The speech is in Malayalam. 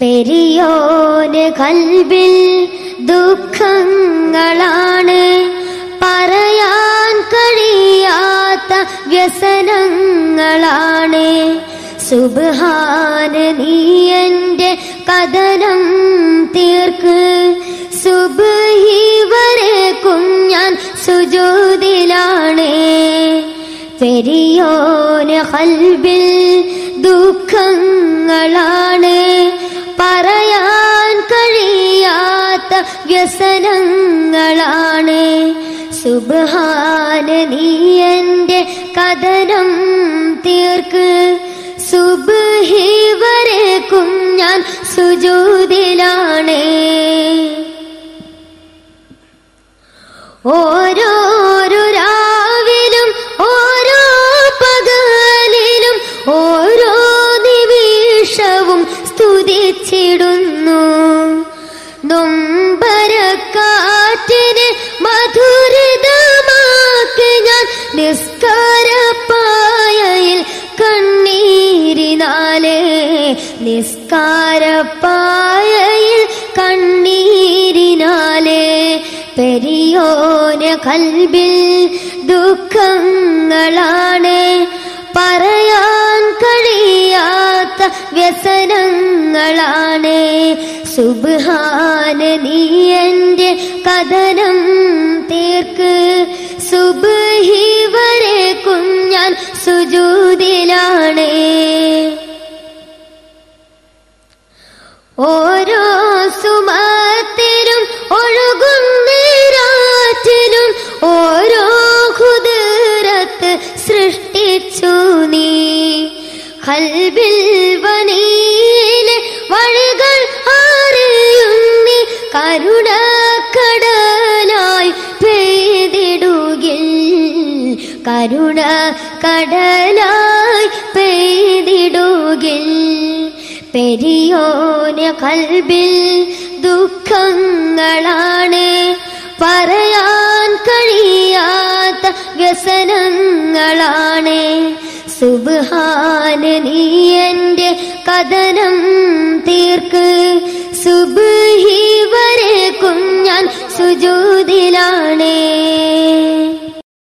പെരിയോന് കൽബിൽ ദുഃഖങ്ങളാണ് പറയാൻ കഴിയാത്ത വ്യസനങ്ങളാണ് സുബാന നീ എന്റെ കഥനം തീർക്ക് സുബഹി വരെ കുഞ്ഞാൻ സുജോതിലാണ് പെരിയോന് കൽബിൽ ദുഃഖങ്ങളാണ് പറയാൻ കഴിയാത്ത വ്യസനങ്ങളാണ് സുബാന നീ എന്റെ കഥനം തീർക്ക് സുബഹി വരെ കുഞ്ഞാൻ സുജൂതിലാണ് ഓരോരോ രാവിലും ഓരോ പകലിലും ഓരോ നിമിഷവും സ്തുതിച്ചിടുന്നു നൊമ്പരക്കാറ്റിന് മധുരിതമാക്കി ഞാൻ നിസ്കാരപ്പായയിൽ കണ്ണീരിനാലേ നിസ്കാരപ്പായയിൽ കണ്ണീരിനാലേ പെരിയോന കൽബിൽ ദുഃഖങ്ങളാണ് പറയാൻ കഴിയാത്ത വ്യസനങ്ങളാണ് സുബാന നീ എന്റെ കഥനം തീർക്ക് സുബഹി വരെ കുഞ്ഞാൻ സുജൂതിലാണ് ഓരോ സുമത്തിലും ഒഴുകും നീരാറ്റിലും ഓരോ കുതിരത്ത് സൃഷ്ടിച്ചു നീ കൽബിൽ വനീലെ വഴികൾ അറിയുന്നി കരുണക്കടലായി പെയ്തിടുകിൽ കരുണ കടലായി പെയ്തിടുകിൽ പെരിയോന കൽബിൽ ദുഃഖങ്ങളാണ് പറയാൻ കഴിയാത്ത വ്യസനങ്ങളാണ് സുബാന നീ എന്റെ കഥനം തീർക്ക് സുബഹി വരെ കുഞ്ഞാൻ സുജൂതിലാണ്